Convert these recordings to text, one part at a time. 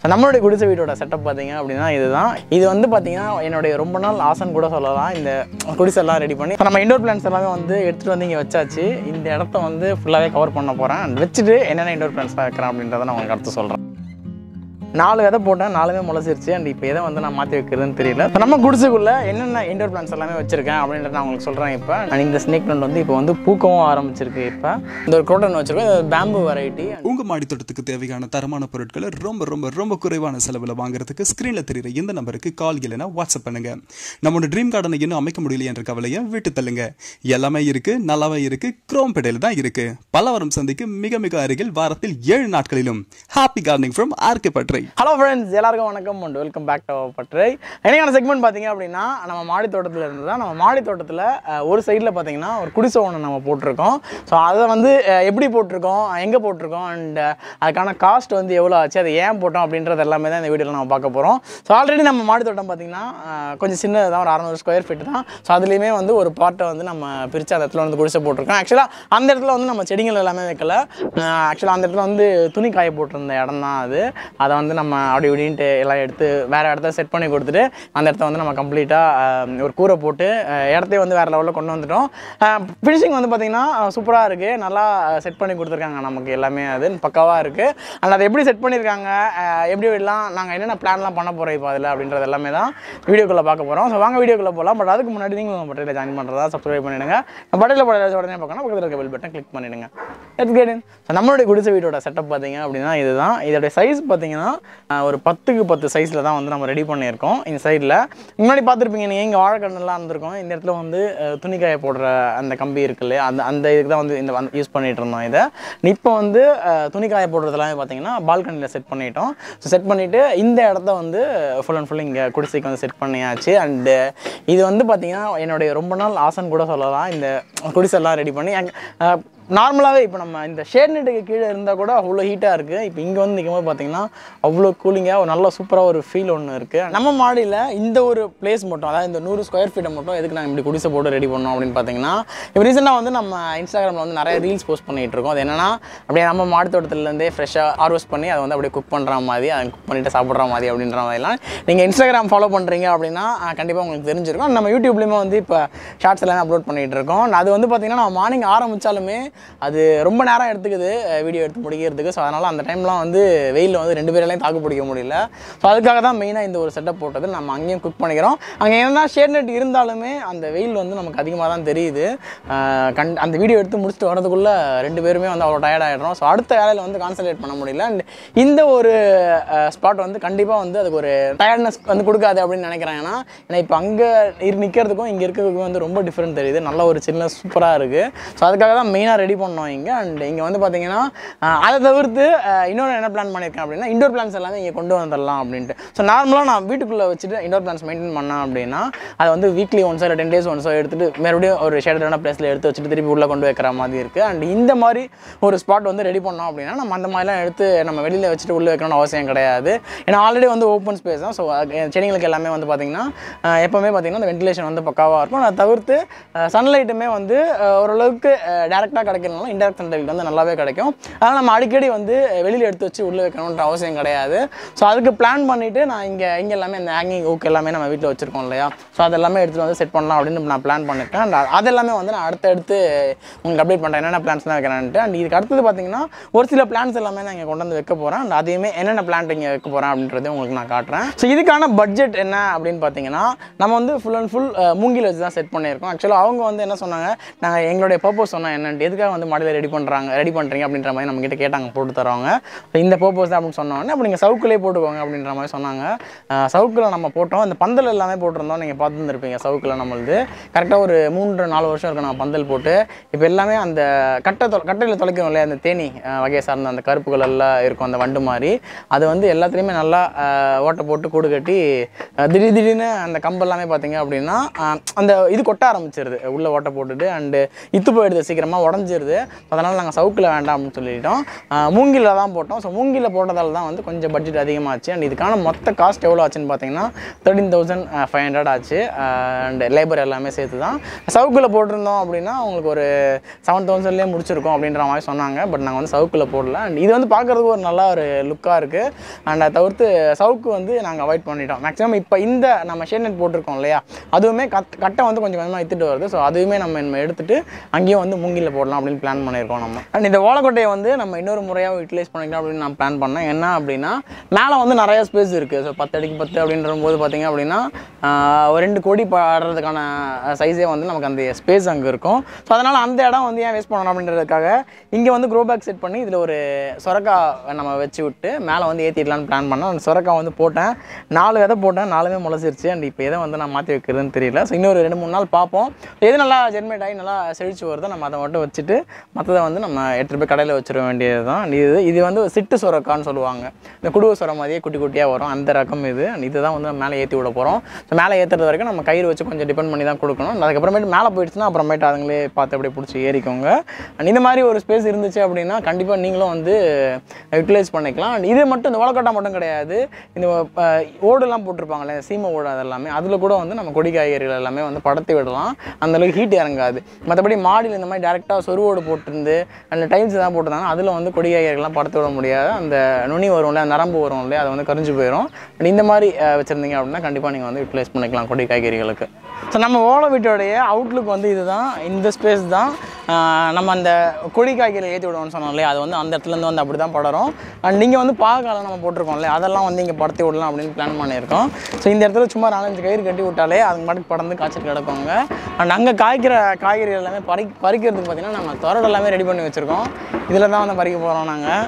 so நம்மளுடைய குடிசை வீட்டோட செட்டப் பார்த்தீங்க அப்படின்னா இதுதான் இது வந்து பார்த்தீங்கன்னா என்னுடைய ரொம்ப நாள் ஆசைன்னு கூட சொல்லலாம் இந்த குடிசெல்லாம் ரெடி பண்ணி இப்ப நம்ம இண்டோர் பிளான்ஸ் எல்லாமே வந்து எடுத்துகிட்டு வந்து இங்கே வச்சாச்சு இந்த இடத்த வந்து ஃபுல்லாகவே கவர் பண்ண போகிறேன் வச்சுட்டு என்னென்ன இண்டோர் பிளான்ஸ்லாம் வைக்கிறேன் அப்படின்றத நான் உங்களுக்கு அடுத்து சொல்கிறேன் நாலு விதை போட்டேன் நாலுமே முளைச்சிருச்சு அண்ட் இப்போ எதை வந்து நான் மாற்றி வைக்கிறதுன்னு தெரியல இப்போ நம்ம குடிசைக்குள்ளே என்னென்ன இண்டோர் பிளான்ஸ் எல்லாமே வச்சிருக்கேன் அப்படின்றத நான் உங்களுக்கு சொல்கிறேன் இப்போ அண்ட் இந்த ஸ்னேக் பிளான்ட் வந்து இப்போ வந்து பூக்கவும் ஆரம்பிச்சிருக்கு இப்போ இந்த ஒரு குரோட்டன் வச்சிருக்கோம் இது பேம்பு வெரைட்டி உங்க மாடி தோட்டத்துக்கு தேவையான தரமான பொருட்களை ரொம்ப ரொம்ப ரொம்ப குறைவான செலவில் வாங்குறதுக்கு ஸ்க்ரீனில் தெரியுற இந்த நம்பருக்கு கால் இல்லைன்னா வாட்ஸ்அப் பண்ணுங்க நம்மளோட ட்ரீம் கார்டனை இன்னும் அமைக்க முடியல என்ற கவலையை விட்டு தள்ளுங்க எல்லாமே இருக்கு நல்லாவே இருக்கு குரோம்பேட்டையில் தான் இருக்கு பலவரம் சந்தைக்கு மிக மிக அருகில் வாரத்தில் ஏழு நாட்களிலும் ஹாப்பி கார்டனிங் ஃப்ரம் ஆர்கே பட்ரை ஹலோ ஃப்ரெண்ட்ஸ் எல்லாருக்கும் வணக்கம் அண்ட் வெல்கம் பேக் டு பட்ரை என்னைக்கான செக்மெண்ட் பார்த்தீங்க அப்படின்னா நம்ம மாடி தோட்டத்தில் இருந்து தான் நம்ம மாடி தோட்டத்தில் அஹ், ஒரு சைடில் பார்த்தீங்கன்னா ஒரு குடிசை ஒன்று நம்ம போட்டிருக்கோம் ஸோ அதை வந்து அஹ், எப்படி போட்டிருக்கோம் எங்கே போட்டிருக்கோம் அண்ட் அதுக்கான காஸ்ட் வந்து எவ்வளோ ஆச்சு அதை ஏன் போட்டோம் அப்படின்றது எல்லாமே தான் இந்த வீடியோவில் நம்ம பார்க்க போகிறோம் ஸோ ஆல்ரெடி நம்ம மாடி தோட்டம் பார்த்தீங்கன்னா அஹ், கொஞ்சம் சின்னது தான் ஒரு அறநூறு ஸ்கொயர் ஃபீட் தான் ஸோ அதுலேயுமே வந்து ஒரு பாட்டை வந்து நம்ம பிரித்து அந்த இடத்துல வந்து குடிசை போட்டிருக்கோம் ஆக்சுவலாக அந்த இடத்துல வந்து நம்ம செடிகள் எல்லாமே வைக்கல ஆக்சுவலாக அந்த இடத்துல வந்து துணி காய போட்டிருந்த இடம் தான் அது அதை வந்து நம்ம அப்படி இப்படின்ட்டு எல்லாம் எடுத்து வேறு இடத்த செட் பண்ணி கொடுத்துட்டு அந்த இடத்த வந்து நம்ம கம்ப்ளீட்டாக ஒரு கூரை போட்டு அஹ், இடத்தையும் வந்து வேறு லெவலில் கொண்டு வந்துட்டோம் ஃபினிஷிங் வந்து பார்த்திங்கன்னா சூப்பராக இருக்குது நல்லா செட் பண்ணி கொடுத்துருக்காங்க நமக்கு எல்லாமே அது பக்காவாக இருக்குது அண்ட் அதை எப்படி செட் பண்ணியிருக்காங்க அஹ், எப்படி எல்லாம் நாங்கள் என்னென்ன பிளான்லாம் பண்ண போகிறோம் இப்போ அதில் அப்படின்றது எல்லாமே தான் வீடியோக்குள்ளே பார்க்க போகிறோம் ஸோ வாங்க வீடியோக்குள்ளே போகலாம் பட் அதுக்கு முன்னாடி நீங்கள் நம்ம பட்டையில் ஜாயின் பண்ணுறதா சப்ஸ்கிரைப் பண்ணிடுங்க பட்டையில் பட்டையில் உடனே பார்க்கணும் பக்கத்தில் இருக்க பெல் பட்டன் கிளிக் பண்ணிடுங்க லெட்ஸ் கெட் இன் ஸோ நம்மளுடைய குடிசை வீட்டோட செட்டப் பார்த்தீங்க அப்படின்னா இதுதான் இதோட சைஸ் பார்த்தீங்கன்னா அஹ், ஒரு பத்துக்கு பத்து சைஸில் தான் வந்து நம்ம ரெடி பண்ணியிருக்கோம் இந்த சைடில் முன்னாடி பார்த்துருப்பீங்க நீங்கள் இங்கே வாழைக்கண்ணெல்லாம் இருந்திருக்கோம் இந்த இடத்துல வந்து அஹ், துணிக்காய போடுற அந்த கம்பி இருக்கு இல்லையா அந்த அந்த இதுக்கு தான் வந்து இந்த யூஸ் பண்ணிட்டு இருந்தோம் இதை இப்போ வந்து அஹ், துணிக்காய போடுறதுலாம் பார்த்தீங்கன்னா பால்கனியில் செட் பண்ணிட்டோம் ஸோ செட் பண்ணிவிட்டு இந்த இடத்த வந்து ஃபுல் அண்ட் ஃபுல் இங்கே குடிசைக்கு வந்து செட் பண்ணியாச்சு அண்டு இது வந்து பார்த்தீங்கன்னா என்னுடைய ரொம்ப நாள் ஆசைன்னு கூட சொல்லலாம் இந்த குடிசெல்லாம் ரெடி பண்ணி நார்மலாகவே இப்போ நம்ம இந்த ஷேட் நெட்டுக்கு கீழே இருந்தால் கூட அவ்வளோ ஹீட்டாக இருக்குது இப்போ இங்கே வந்து நிற்கும் போது பார்த்தீங்கன்னா அவ்வளோ கூலிங்காக ஒரு நல்ல சூப்பராக ஒரு ஃபீல் ஒன்று இருக்குது நம்ம மாடியில் இந்த ஒரு பிளேஸ் மட்டும் அதாவது இந்த நூறு ஸ்கொயர் ஃபீட்டை மட்டும் எதுக்கு நாங்கள் இப்படி குடிசை போட்டு ரெடி பண்ணோம் அப்படின்னு பார்த்தீங்கன்னா இப்போ ரீசெண்டாக வந்து நம்ம இன்ஸ்டாகிராமில் வந்து நிறைய ரீல்ஸ் போஸ்ட் பண்ணிகிட்டு இருக்கோம் அது என்னன்னா அப்படியே நம்ம மாடி தோட்டத்துலேருந்தே ஃப்ரெஷ்ஷாக ஹார்வெஸ்ட் பண்ணி அதை வந்து அப்படியே குக் பண்ணுற மாதிரி அதை குக் பண்ணிட்டு சாப்பிட்ற மாதிரி அப்படின்ற மாதிரிலாம் நீங்கள் இன்ஸ்டாகிராம் ஃபாலோ பண்ணுறீங்க அப்படின்னா கண்டிப்பாக உங்களுக்கு தெரிஞ்சிருக்கும் நம்ம யூடியூப்லேயுமே வந்து இப்போ ஷார்ட்ஸ் எல்லாமே அப்லோட் பண்ணிகிட்டு இருக்கோம் அது வந்து பார்த்திங்கன்னா நம்ம மார்னிங் ஆரம்பித்தாலுமே அது ரொம்ப நேரம் எடுத்துக்குது வீடியோ எடுத்து முடிக்கிறதுக்கு ஸோ அதனால் அந்த டைம்லாம் வந்து வெயிலில் வந்து ரெண்டு பேராலையும் தாக்கு பிடிக்க முடியல ஸோ அதுக்காக தான் மெயினாக இந்த ஒரு செட்டப் போட்டது நம்ம அங்கேயும் குக் பண்ணிக்கிறோம் அங்கே என்னன்னா ஷேட் நெட் இருந்தாலுமே அந்த வெயில் வந்து நமக்கு அதிகமாக தான் தெரியுது ஆஹ் கண் அந்த வீடியோ எடுத்து முடிச்சுட்டு வரதுக்குள்ளே ரெண்டு பேருமே வந்து அவ்வளோ டயர்ட் ஆகிடுறோம் ஸோ அடுத்த வேலையில் வந்து கான்சன்ட்ரேட் பண்ண முடியல அண்ட் இந்த ஒரு ஸ்பாட் வந்து கண்டிப்பாக வந்து அதுக்கு ஒரு டயர்ட்னஸ் வந்து கொடுக்காது அப்படின்னு நினைக்கிறேன் ஏன்னா ஏன்னா இப்போ அங்கே இரு நிற்கிறதுக்கும் இங்கே இருக்கிறதுக்கும் வந்து ரொம்ப டிஃப்ரெண்ட் தெரியுது நல்ல ஒரு சின்ன சூப்பராக இருக்குது ஸோ அதுக்காக தான் மெயினாக ரெடி பண்ணோம் இங்கே அண்ட் இங்கே வந்து பார்த்தீங்கன்னா அஹ், அதை தவிர்த்து அஹ், இன்னொரு என்ன பிளான் பண்ணியிருக்கேன் அப்படின்னா இண்டோர் பிளான்ஸ் எல்லாமே இங்கே கொண்டு வந்துடலாம் அப்படின்ட்டு ஸோ நார்மலாக நான் வீட்டுக்குள்ளே வச்சுட்டு இண்டோர் பிளான்ஸ் மெயின்டைன் பண்ணேன் அப்படின்னா அதை வந்து வீக்லி ஒன்ஸோ இல்லை டென் டேஸ் ஒன்ஸோ எடுத்துட்டு மறுபடியும் ஒரு ஷேடடான பிளேஸில் எடுத்து வச்சுட்டு திருப்பி உள்ளே கொண்டு வைக்கிற மாதிரி இருக்குது அண்ட் இந்த மாதிரி ஒரு ஸ்பாட் வந்து ரெடி பண்ணோம் அப்படின்னா நம்ம அந்த மாதிரிலாம் எடுத்து நம்ம வெளியில் வச்சுட்டு உள்ளே வைக்கணும்னு அவசியம் கிடையாது ஏன்னா ஆல்ரெடி வந்து ஓப்பன் ஸ்பேஸ் தான் ஸோ செடிங்களுக்கு எல்லாமே வந்து பார்த்திங்கன்னா அஹ், எப்போவுமே பார்த்திங்கன்னா அந்த வென்டிலேஷன் வந்து பக்காவாக இருக்கும் அதை தவிர்த்து சன்லைட்டுமே வந்து அஹ், ஓரளவுக்கு டேரெக்டாக கிடைக்கலனாலும் இன்டெரக்ட் சன்லைட் வந்து நல்லாவே கிடைக்கும் அதனால் நம்ம அடிக்கடி வந்து வெளியில் எடுத்து வச்சு உள்ளே வைக்கணுன்ற அவசியம் கிடையாது ஸோ அதுக்கு பிளான் பண்ணிவிட்டு நான் இங்கே இங்கே எல்லாமே இந்த ஹேங்கிங் ஓக் எல்லாமே நம்ம வீட்டில் வச்சுருக்கோம் இல்லையா ஸோ அதெல்லாமே எடுத்துகிட்டு வந்து செட் பண்ணலாம் அப்படின்னு நான் பிளான் பண்ணிருக்கேன் அண்ட் அது எல்லாமே வந்து நான் அடுத்தடுத்து உங்களுக்கு அப்டேட் பண்ணுறேன் என்னென்ன பிளான்ஸ்லாம் வைக்கிறேன்ட்டு அண்ட் இதுக்கு அடுத்தது பார்த்தீங்கன்னா ஒரு சில பிளான்ஸ் எல்லாமே நான் இங்கே கொண்டு வந்து வைக்க போகிறேன் அண்ட் அதையுமே என்னென்ன பிளான்ட் இங்கே வைக்க போகிறேன் அப்படின்றதையும் உங்களுக்கு நான் காட்டுறேன் ஸோ இதுக்கான பட்ஜெட் என்ன அப்படின்னு பார்த்தீங்கன்னா நம்ம வந்து ஃபுல் அண்ட் ஃபுல் மூங்கில் வச்சு தான் செட் பண்ணியிருக்கோம் ஆக்சுவலாக அவங்க வந்து என்ன சொன்னாங்க நாங்கள் எங்களுடைய பர்பஸ் சொன்னோம் என்னன்ட்டு எதுக்காக வந்து மாடியில் ரெடி பண்ணுறாங்க ரெடி பண்ணுறீங்க அப்படின்ற மாதிரி நம்ம கிட்ட கேட்டாங்க போட்டு தருவாங்க So, இந்த பர்பஸ் தான் அப்படின்னு சொன்னோன்னே அப்போ நீங்கள் சவுக்குலேயே போட்டுக்கோங்க அப்படின்ற மாதிரி சொன்னாங்க சவுக்கில் நம்ம போட்டோம் இந்த பந்தல் எல்லாமே போட்டிருந்தோம் நீங்கள் பார்த்துருந்துருப்பீங்க சவுக்கில் நம்மளுது கரெக்டாக ஒரு மூன்று நாலு வருஷம் இருக்கு நான் பந்தல் போட்டு இப்போ எல்லாமே அந்த கட்டை தொ கட்டையில் தொலைக்கும் இல்லையா அந்த தேனி அஹ், வகையை சார்ந்த அந்த கருப்புகள் எல்லாம் இருக்கும் அந்த வண்டு மாதிரி அது வந்து எல்லாத்துலேயுமே நல்லா அஹ், ஓட்டை போட்டு கூடு கட்டி அஹ், திடீர் திடீர்னு அந்த கம்பு எல்லாமே பார்த்தீங்க அப்படின்னா அஹ், அந்த இது கொட்ட ஆரம்பிச்சிருது உள்ளே ஓட்டை போட்டுட்டு அண்டு இத்து போயிடுது சீக்கிரமாக உடஞ்சி அழிஞ்சிருது அதனால் நாங்கள் சவுக்கில் வேண்டாம் அப்படின்னு சொல்லிட்டோம் மூங்கில தான் போட்டோம் ஸோ மூங்கில போட்டதால் தான் வந்து கொஞ்சம் பட்ஜெட் அதிகமாச்சு அண்ட் இதுக்கான மொத்த காஸ்ட் எவ்வளோ ஆச்சுன்னு பார்த்தீங்கன்னா தேர்ட்டின் தௌசண்ட் ஃபைவ் ஹண்ட்ரட் ஆச்சு அண்ட் லேபர் எல்லாமே சேர்த்து தான் சவுக்கில் போட்டிருந்தோம் அப்படின்னா உங்களுக்கு ஒரு செவன் தௌசண்ட்லேயே முடிச்சிருக்கோம் அப்படின்ற மாதிரி சொன்னாங்க பட் நாங்கள் வந்து சவுக்கில் போடல அண்ட் இது வந்து பார்க்குறதுக்கு ஒரு நல்ல ஒரு லுக்காக இருக்குது அண்ட் அதை தவிர்த்து சவுக்கு வந்து நாங்கள் அவாய்ட் பண்ணிட்டோம் மேக்ஸிமம் இப்போ இந்த நம்ம ஷேட் நெட் போட்டிருக்கோம் இல்லையா அதுவுமே கட் கட்டை வந்து கொஞ்சம் கொஞ்சமாக எடுத்துகிட்டு வருது ஸோ அதுவுமே நம்ம நம்ம எடுத்துட்டு அங்கேயும் வந்து மூங்கில போடலாம் அப்படின்னு பிளான் பண்ணியிருக்கோம் நம்ம அண்ட் இந்த ஓலக்கொட்டையை வந்து நம்ம இன்னொரு முறையாக யூட்டிலைஸ் பண்ணிக்கலாம் அப்படின்னு நான் பிளான் பண்ணேன் என்ன அப்படின்னா மேலே வந்து நிறைய ஸ்பேஸ் இருக்குது ஸோ பத்து அடிக்கு பத்து அப்படின்ற போது பார்த்தீங்க அப்படின்னா ஆஹ், ஒரு ரெண்டு கோடி பாடுறதுக்கான சைஸே வந்து நமக்கு அந்த ஸ்பேஸ் அங்கே இருக்கும் ஸோ அதனால் அந்த இடம் வந்து ஏன் வேஸ்ட் பண்ணணும் அப்படின்றதுக்காக இங்கே வந்து க்ரோ பேக் செட் பண்ணி இதில் ஒரு சொரக்கா நம்ம வச்சு விட்டு மேலே வந்து ஏற்றிடலான்னு பிளான் பண்ணேன் அந்த சொரக்கா வந்து போட்டேன் நாலு விதை போட்டேன் நாலுமே முளைச்சிருச்சு அண்ட் இப்போ எதை வந்து நான் மாற்றி வைக்கிறதுன்னு தெரியல ஸோ இன்னொரு ரெண்டு மூணு நாள் பார்ப்போம் எது நல்லா ஜெர்மேட் ஆகி நல்லா செழிச்சு வருதோ நம்ம அதை மட்டும் வச்சுட்டு மற்றதை வந்து நம்ம எடுத்துகிட்டு போய் கடையில் வச்சிட வேண்டியது தான் இது இது வந்து ஒரு சிட்டு சொரக்கான்னு சொல்லுவாங்க இந்த குடுவ சொர மாதிரியே குட்டி குட்டியாக வரும் அந்த ரகம் இது அண்ட் இதுதான் வந்து மேலே ஏற்றி விட போகிறோம் ஸோ மேலே ஏற்றுறது வரைக்கும் நம்ம கயிறு வச்சு கொஞ்சம் டிபெண்ட் பண்ணி தான் கொடுக்கணும் அதுக்கப்புறமேட்டு மேலே போயிடுச்சுன்னா அப்புறமேட்டு அதுங்களே பார்த்து அப்படியே பிடிச்சி ஏறிக்கோங்க அண்ட் இந்த மாதிரி ஒரு ஸ்பேஸ் இருந்துச்சு அப்படின்னா கண்டிப்பாக நீங்களும் வந்து யூட்டிலைஸ் பண்ணிக்கலாம் அண்ட் இது மட்டும் இந்த ஓலக்கட்டா மட்டும் கிடையாது இந்த அஹ், ஓடுலாம் போட்டிருப்பாங்களே சீமை ஓடு அதெல்லாமே அதில் கூட வந்து நம்ம கொடி காய்கறிகள் எல்லாமே வந்து படத்தி விடலாம் அந்த அளவுக்கு ஹீட் இறங்காது மற்றபடி மாடியில் இந்த மாதிரி டேரெக்டாக சொருவோடு போட்டிருந்து அந்த டைல்ஸ் தான் போட்டிருந்தாங்க அதில் வந்து கொடி காய்கறிகள்லாம் படத்தி விட முடியாது அந்த நுனி வரும்ல அந்த நரம்பு வரும் இல்லையா அது வந்து கரிஞ்சு போயிடும் பட் இந்த மாதிரி அஹ், வச்சிருந்தீங்க அப்படின்னா கண்டிப்பாக நீங்கள் வந்து யூட்டிலைஸ் பண்ணிக்கலாம் கொடி காய்கறிகளுக்கு ஸோ நம்ம ஓலை வீட்டோடைய அவுட்லுக் வந்து இதுதான் இந்த ஸ்பேஸ் தான் ஆஹ் நம்ம அந்த கொடி காய்கறி ஏற்றி விடுவோம்னு சொன்னோம் இல்லையா அது வந்து அந்த இடத்துலேருந்து வந்து அப்படி தான் படரும் அண்ட் நீங்கள் வந்து பாகாலம் நம்ம போட்டிருக்கோம் இல்லையா அதெல்லாம் வந்து இங்கே படத்தி விடலாம் அப்படின்னு பிளான் பண்ணியிருக்கோம் ஸோ இந்த இடத்துல சும்மா நாலஞ்சு கயிறு கட்டி விட்டாலே அதுக்கு மாட்டுக்கு படந்து காய்ச்சல் கிடக்குங்க அண்ட் அங்கே காய்க்கிற காய்கறி எல்லாமே பறி பறிக்கிறதுக்கு பார்த்தீங்கன்னா நம்ம தொடர் எல்லாமே ரெடி பண்ணி வச்சுருக்கோம் இதில் தான் வந்து பறிக்க போகிறோம் நாங்கள்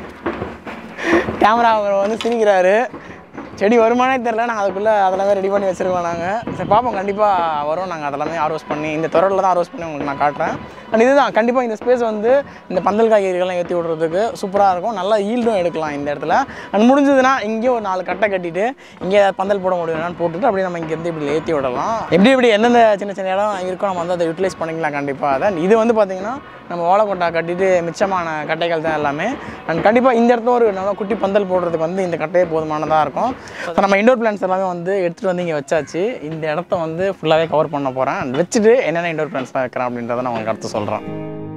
கேமரா வந்து சிரிக்கிறாரு செடி வருமானே தெரில நாங்கள் அதுக்குள்ளே அதெல்லாமே ரெடி பண்ணி வச்சுருக்கோம் நாங்கள் சரி பார்ப்போம் கண்டிப்பாக வரும் நாங்கள் அதெல்லாமே ஆர்வஸ் பண்ணி இந்த தொடரில் தான் ஆர்வஸ் பண்ணி உங்களுக்கு நான் காட்டுறேன் அண்ட் இதுதான் கண்டிப்பாக இந்த ஸ்பேஸ் வந்து இந்த பந்தல் காய்கறிகள்லாம் ஏற்றி விடுறதுக்கு சூப்பராக இருக்கும் நல்லா ஈல்டும் எடுக்கலாம் இந்த இடத்துல அண்ட் முடிஞ்சதுன்னா இங்கேயும் ஒரு நாலு கட்டை கட்டிட்டு இங்கே பந்தல் போட முடியும்னான்னு போட்டுட்டு அப்படியே நம்ம இங்கேருந்து இப்படி ஏற்றி விடலாம் எப்படி எப்படி எந்தெந்த சின்ன சின்ன இடம் இருக்கோ நம்ம வந்து அதை யூட்டிலைஸ் பண்ணிக்கலாம் கண்டிப்பாக அதான் இது வந்து பார்த்திங்கன்னா நம்ம ஓலைக்கொட்டா கட்டிட்டு மிச்சமான கட்டைகள் தான் எல்லாமே அண்ட் கண்டிப்பாக இந்த இடத்துல ஒரு நல்ல குட்டி பந்தல் போடுறதுக்கு வந்து இந்த கட்டையே போதுமானதாக இருக்கும் ஸோ நம்ம இண்டோர் பிளான்ஸ் எல்லாமே வந்து எடுத்துகிட்டு வந்து இங்கே வச்சாச்சு இந்த இடத்த வந்து ஃபுல்லாகவே கவர் பண்ண போகிறேன் அண்ட் வச்சுட்டு என்னென்ன இண்டோர் பிளான்ஸ்லாம் வைக்கிறேன் அப்படின்றத நான் உங்களுக்கு அடுத்து சொல்கிறேன்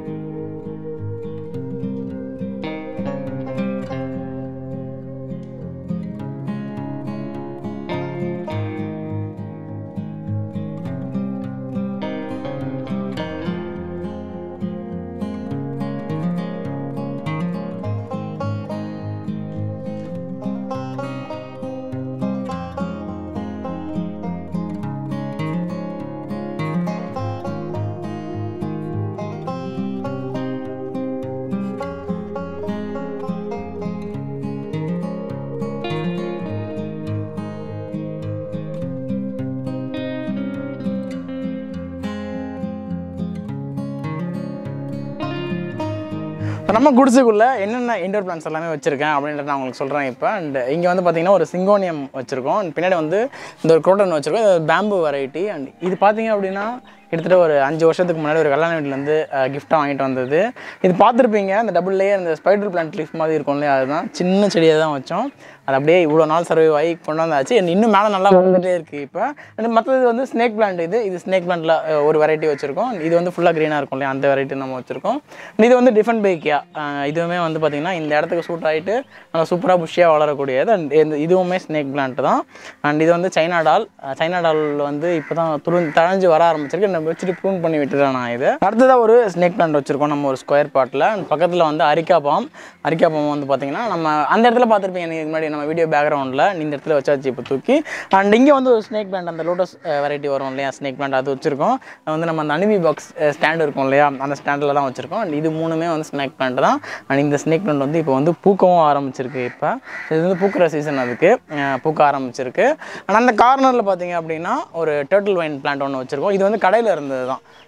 இப்போ நம்ம குடிசைக்குள்ளே என்னென்ன இண்டோர் பிளான்ஸ் எல்லாமே வச்சுருக்கேன் அப்படின்றத நான் உங்களுக்கு சொல்கிறேன் இப்போ அண்ட் இங்கே வந்து பார்த்தீங்கன்னா ஒரு சிங்கோனியம் வச்சுருக்கோம் and பின்னாடி வந்து இந்த ஒரு குரோட்டன் வச்சுருக்கோம் இது பேம்பு வெரைட்டி அண்ட் இது பார்த்தீங்க அப்படின்னா கிட்டத்தட்ட ஒரு அஞ்சு வருஷத்துக்கு முன்னாடி ஒரு கல்யாண வீட்டிலேருந்து கிஃப்ட்டாக வாங்கிட்டு வந்தது இது பார்த்துருப்பீங்க அந்த டபுள் லேயர் அந்த ஸ்பைடர் பிளான்ட் லீஃப் மாதிரி இருக்கும் இல்லையா அதுதான் சின்ன செடியாக தான் வச்சோம் அது அப்படியே இவ்வளோ நாள் சர்வை ஆகி கொண்டு வந்தாச்சு and இன்னும் மேலே நல்லா வளர்ந்துட்டே இருக்குது இப்போ அண்ட் மற்றது வந்து ஸ்னேக் பிளான்ட் இது இது ஸ்னேக் பிளான்ட்டில் ஒரு வெரைட்டி வச்சுருக்கோம் இது வந்து ஃபுல்லாக க்ரீனாக இருக்கும் இல்லையா அந்த வெரைட்டி நம்ம வச்சுருக்கோம் இது வந்து டிஃபன் பேக்கியா இதுவுமே வந்து பார்த்திங்கன்னா இந்த இடத்துக்கு சூட் ஆகிட்டு நல்லா சூப்பராக புஷ்ஷியாக வளரக்கூடியது அண்ட் இந்த இதுவுமே ஸ்னேக் பிளான்ட் தான் அண்ட் இது வந்து சைனா டால் அஹ் சைனா டால் வந்து இப்போ தான் துரு தழைஞ்சு வர ஆரம்பிச்சிருக்கு நம்ம வச்சுட்டு ப்ரூன் பண்ணி விட்டுறேன் நான் இது அடுத்ததாக ஒரு ஸ்னேக் பிளான்ட் வச்சுருக்கோம் நம்ம ஒரு ஸ்கொயர் பாட்டில் பக்கத்தில் வந்து அரிக்கா பாம் அரிக்கா பாம் வந்து பார்த்திங்கன்னா நம்ம அந்த இடத்துல பார்த்துருப்பீங்க நீங்கள் முன்னாடி நம்ம வீடியோ பேக்ரவுண்டில் இந்த இடத்துல வச்சாச்சு இப்போ தூக்கி அண்ட் இங்கே வந்து ஒரு ஸ்னேக் பிளான்ட் அந்த லோட்டஸ் வெரைட்டி வரும் இல்லையா ஸ்னேக் பிளான்ட் அது வச்சுருக்கோம் அது வந்து நம்ம அந்த அனிமி பாக்ஸ் ஸ்டாண்ட் இருக்கும் இல்லையா அந்த ஸ்டாண்டில் தான் வச்சுருக்கோம் அண்ட் இது மூணுமே வந்து ஸ்னேக் பிளான்ட் தான் அண்ட் இந்த ஸ்னேக் பிளான்ட் வந்து இப்போ வந்து பூக்கவும் ஆரம்பிச்சிருக்கு இப்போ இது வந்து பூக்கிற சீசன் அதுக்கு அஹ் பூக்க ஆரம்பிச்சிருக்கு ஆனால் அந்த கார்னரில் பார்த்தீங்க அப்படின்னா ஒரு டேர்ட்டில் வைன் பிளான்ட் ஒன்று வச்சுருக்கோம் இது வந்து கடையில் இருந்தது தான்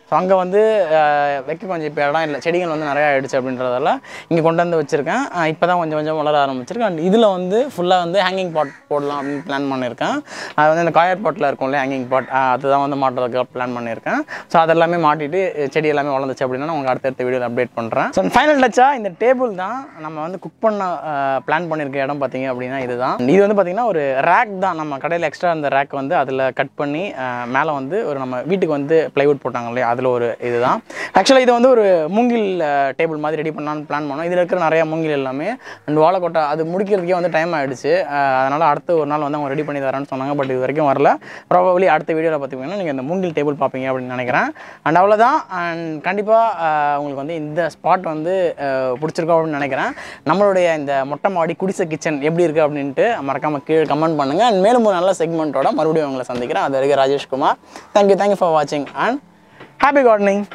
ஸோ அங்கே வந்து அஹ், வைக்க கொஞ்சம் இப்போ இடம் இல்லை செடிகள் வந்து நிறையா ஆயிடுச்சு அப்படின்றதால இங்கே கொண்டு வந்து வச்சுருக்கேன் இப்போ தான் கொஞ்சம் கொஞ்சம் வளர ஆரம்பிச்சிருக்கேன் அண்ட் இதில் வந்து ஃபுல்லாக வந்து ஹேங்கிங் பாட் போடலாம் அப்படின்னு பிளான் பண்ணியிருக்கேன் அது வந்து இந்த காயர் பாட்டில் இருக்கும்ல ஹேங்கிங் பாட் அதுதான் வந்து மாட்டுறதுக்கு பிளான் பண்ணியிருக்கேன் ஸோ அதெல்லாமே மாட்டிட்டு செடி எல்லாமே வளர்ந்துச்சு அப்படின்னா நான் உங்களுக்கு அடுத்தடுத்த வீடியோவில் அப்டேட் பண்ணுறேன் ஸோ ஃபைனல் டச்சாக இந்த டேபிள் தான் நம்ம வந்து குக் பண்ண பிளான் பண்ணியிருக்க இடம் பார்த்தீங்க அப்படின்னா இதுதான் இது வந்து பார்த்தீங்கன்னா ஒரு ரேக் தான் நம்ம கடையில் எக்ஸ்ட்ரா அந்த ரேக் வந்து அதில் கட் பண்ணி மேலே வந்து ஒரு நம்ம வீட்டுக்கு வந்து ப்ளைவுட் போட்டாங்க இல்லையா அதில் ஒரு இதுதான் ஆக்சுவலாக இது வந்து ஒரு மூங்கில் டேபிள் மாதிரி ரெடி பண்ணலான்னு பிளான் பண்ணோம் இதில் இருக்கிற நிறைய மூங்கில் எல்லாமே அண்ட் வாழைக்கொட்டை அது முடிக்கிறதுக்கே வந்து டைம் ஆகிடுச்சு அதனால் அடுத்து ஒரு நாள் வந்து அவங்க ரெடி பண்ணி தரேன்னு சொன்னாங்க பட் இது வரைக்கும் வரல ப்ராபப்ளி அடுத்த வீடியோவில் பார்த்தீங்கன்னா நீங்கள் இந்த மூங்கில் டேபிள் பார்ப்பீங்க அப்படின்னு நினைக்கிறேன் அண்ட் அவ்வளோதான் அண்ட் கண்டிப்பாக உங்களுக்கு வந்து இந்த ஸ்பாட் வந்து அஹ், பிடிச்சிருக்கோம் அப்படின்னு நினைக்கிறேன் நம்மளுடைய இந்த மொட்டை மாடி குடிசை கிச்சன் எப்படி இருக்குது அப்படின்ட்டு மறக்காமல் கீழே கமெண்ட் பண்ணுங்கள் அண்ட் மேலும் ஒரு நல்ல செக்மெண்ட்டோட மறுபடியும் உங்களை சந்திக்கிறேன் அது வரைக்கும் ராஜேஷ்குமார் தேங்க்யூ தேங்க்யூ ஃபார் வாட்சிங் அண்ட் ஹாப்பி கார்டனிங்